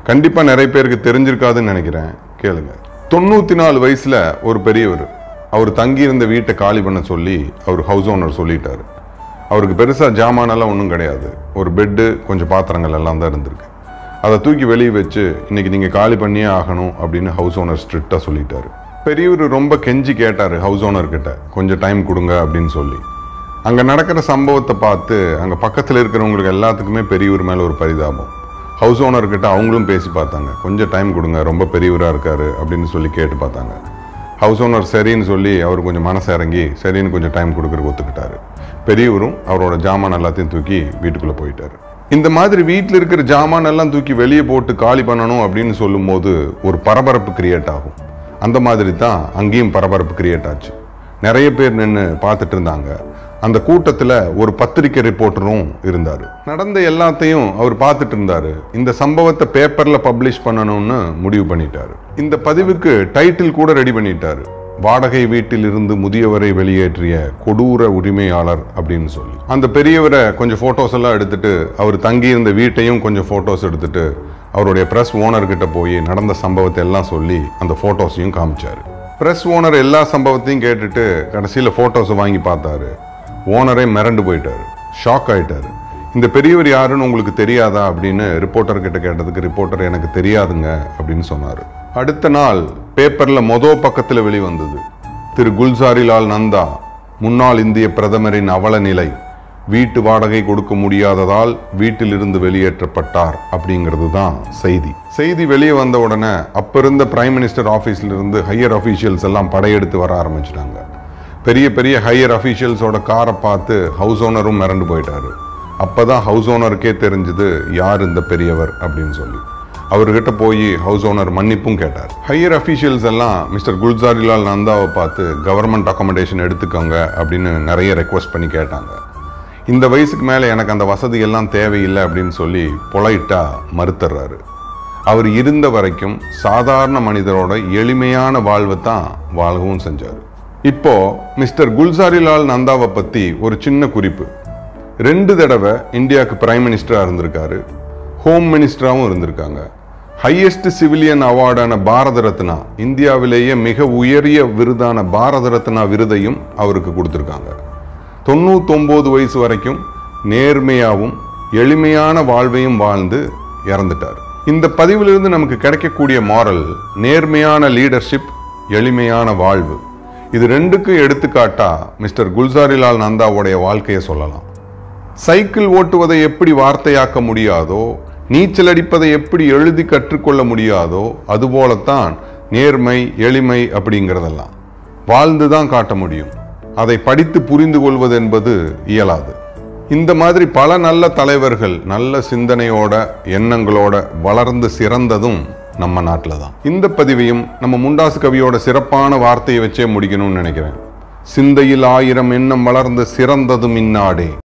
கண்டிப்பாக நிறைய பேருக்கு தெரிஞ்சிருக்காதுன்னு நினைக்கிறேன் கேளுங்க தொண்ணூற்றி நாலு வயசில் ஒரு பெரியவர் அவர் தங்கியிருந்த வீட்டை காலி பண்ண சொல்லி அவர் ஹவுஸ் ஓனர் சொல்லிட்டாரு அவருக்கு பெருசாக ஜாமானெல்லாம் ஒன்றும் கிடையாது ஒரு பெட்டு கொஞ்சம் பாத்திரங்கள் எல்லாம் தான் இருந்திருக்கு அதை தூக்கி வெளியே வச்சு இன்னைக்கு நீங்கள் காலி பண்ணியே ஆகணும் அப்படின்னு ஹவுஸ் ஓனர் ஸ்ட்ரிக்டாக சொல்லிட்டாரு பெரியவர் ரொம்ப கெஞ்சி கேட்டார் ஹவுஸ் ஓனர் கிட்ட கொஞ்சம் டைம் கொடுங்க அப்படின்னு சொல்லி அங்கே நடக்கிற சம்பவத்தை பார்த்து அங்கே பக்கத்தில் இருக்கிறவங்களுக்கு எல்லாத்துக்குமே பெரியவர் மேலே ஒரு பரிதாபம் ஹவுஸ் ஓனர் கிட்ட அவங்களும் பேசி பார்த்தாங்க கொஞ்சம் டைம் கொடுங்க ரொம்ப பெரியவராக இருக்காரு அப்படின்னு சொல்லி கேட்டு பார்த்தாங்க ஹவுஸ் ஓனர் சரின்னு சொல்லி அவர் கொஞ்சம் மனசு இறங்கி சரின்னு கொஞ்சம் டைம் கொடுக்குறக்கு ஒத்துக்கிட்டாரு பெரியவரும் அவரோட ஜாமான் எல்லாத்தையும் தூக்கி வீட்டுக்குள்ளே போயிட்டாரு இந்த மாதிரி வீட்டில் இருக்கிற ஜாமான் எல்லாம் தூக்கி வெளியே போட்டு காலி பண்ணணும் அப்படின்னு சொல்லும்போது ஒரு பரபரப்பு கிரியேட் ஆகும் அந்த மாதிரி தான் அங்கேயும் பரபரப்பு கிரியேட் ஆச்சு நிறைய பேர் நின்று பார்த்துட்டு இருந்தாங்க அந்த கூட்டத்தில் ஒரு பத்திரிக்கை ரிப்போர்ட்டரும் இருந்தார் நடந்த எல்லாத்தையும் அவர் பார்த்துட்டு இருந்தாரு இந்த சம்பவத்தை பேப்பரில் பப்ளிஷ் பண்ணணும்னு முடிவு பண்ணிட்டாரு இந்த பதிவுக்கு டைட்டில் கூட ரெடி பண்ணிட்டாரு வாடகை வீட்டில் இருந்து முதியவரை வெளியேற்றிய கொடூர உரிமையாளர் அப்படின்னு சொல்லி அந்த பெரியவரை கொஞ்சம் ஃபோட்டோஸ் எல்லாம் எடுத்துட்டு அவர் தங்கியிருந்த வீட்டையும் கொஞ்சம் ஃபோட்டோஸ் எடுத்துட்டு அவருடைய ப்ரெஸ் ஓனர்கிட்ட போய் நடந்த சம்பவத்தை எல்லாம் சொல்லி அந்த ஃபோட்டோஸையும் காமிச்சாரு ப்ரெஸ் ஓனர் எல்லா சம்பவத்தையும் கேட்டுட்டு கடைசியில் ஃபோட்டோஸை வாங்கி பார்த்தாரு ஓனரே மிரண்டு போயிட்டாரு ஷாக் ஆயிட்டாரு இந்த பெரியவர் யாருன்னு உங்களுக்கு தெரியாதா அப்படின்னு ரிப்போர்ட்டர் கிட்ட கேட்டதுக்கு ரிப்போர்ட்டர் எனக்கு தெரியாதுங்க அப்படின்னு சொன்னார் அடுத்த நாள் பேப்பர்ல மொத பக்கத்தில் வெளிவந்தது திரு குல்சாரிலால் நந்தா முன்னாள் இந்திய பிரதமரின் அவல நிலை வீட்டு வாடகை கொடுக்க முடியாததால் வீட்டிலிருந்து வெளியேற்றப்பட்டார் அப்படிங்கிறது தான் செய்தி செய்தி வெளியே வந்த உடனே அப்ப இருந்த பிரைம் மினிஸ்டர் ஆஃபீஸ்ல இருந்து ஹையர் அஃபீஷியல்ஸ் எல்லாம் படையெடுத்து வர ஆரம்பிச்சிட்டாங்க பெரிய பெரிய ஹையர் அஃபீஷியல்ஸோட காரை பார்த்து ஹவுஸ் ஓனரும் மிரண்டு போயிட்டாரு அப்பதான் ஹவுஸ் ஓனருக்கே தெரிஞ்சது யார் இந்த பெரியவர் அப்படின்னு சொல்லி அவர்கிட்ட போய் ஹவுஸ் ஓனர் மன்னிப்பும் கேட்டார் ஹையர் அஃபீஷியல்ஸ் எல்லாம் மிஸ்டர் குல்சாரிலால் நந்தாவை பார்த்து கவர்மெண்ட் அகாமடேஷன் எடுத்துக்கோங்க அப்படின்னு நிறைய ரெக்வஸ்ட் பண்ணி கேட்டாங்க இந்த வயசுக்கு மேலே எனக்கு அந்த வசதி எல்லாம் தேவையில்லை அப்படின்னு சொல்லி பொலைட்டா மறுத்துறாரு அவர் இருந்த வரைக்கும் சாதாரண மனிதரோட எளிமையான வாழ்வை தான் வாழவும் செஞ்சார் இப்போ மிஸ்டர் குல்சாரிலால் நந்தாவை பத்தி ஒரு சின்ன குறிப்பு ரெண்டு தடவை இந்தியாவுக்கு பிரைம் மினிஸ்டரா இருந்திருக்காரு ஹோம் மினிஸ்டராகவும் இருந்திருக்காங்க ஹையஸ்ட் சிவிலியன் அவார்டான பாரத ரத்னா இந்தியாவிலேயே மிக உயரிய விருதான பாரத ரத்னா விருதையும் அவருக்கு கொடுத்துருக்காங்க தொண்ணூத்தொம்போது வயசு வரைக்கும் நேர்மையாகவும் எளிமையான வாழ்வையும் வாழ்ந்து இறந்துட்டார் இந்த பதிவிலிருந்து நமக்கு கிடைக்கக்கூடிய மாரல் நேர்மையான லீடர்ஷிப் எளிமையான வாழ்வு இது ரெண்டுக்கும் எடுத்துக்காட்டா மிஸ்டர் குல்சாரிலால் நந்தாவுடைய வாழ்க்கையை சொல்லலாம் சைக்கிள் ஓட்டுவதை எப்படி வார்த்தையாக்க முடியாதோ நீச்சல் அடிப்பதை எப்படி எழுதி கற்றுக்கொள்ள முடியாதோ அதுபோலத்தான் நேர்மை எளிமை அப்படிங்கிறதெல்லாம் வாழ்ந்து தான் காட்ட முடியும் அதை படித்து புரிந்து கொள்வது என்பது இயலாது இந்த மாதிரி பல நல்ல தலைவர்கள் நல்ல சிந்தனையோட எண்ணங்களோட வளர்ந்து சிறந்ததும் நம்ம நாட்டில் தான் இந்த பதிவையும் நம்ம முண்டாசு கவியோட சிறப்பான வார்த்தையை வச்சே முடிக்கணும்னு நினைக்கிறேன் சிந்தையில் ஆயிரம் எண்ணம் வளர்ந்து சிறந்ததும் இந்நாடே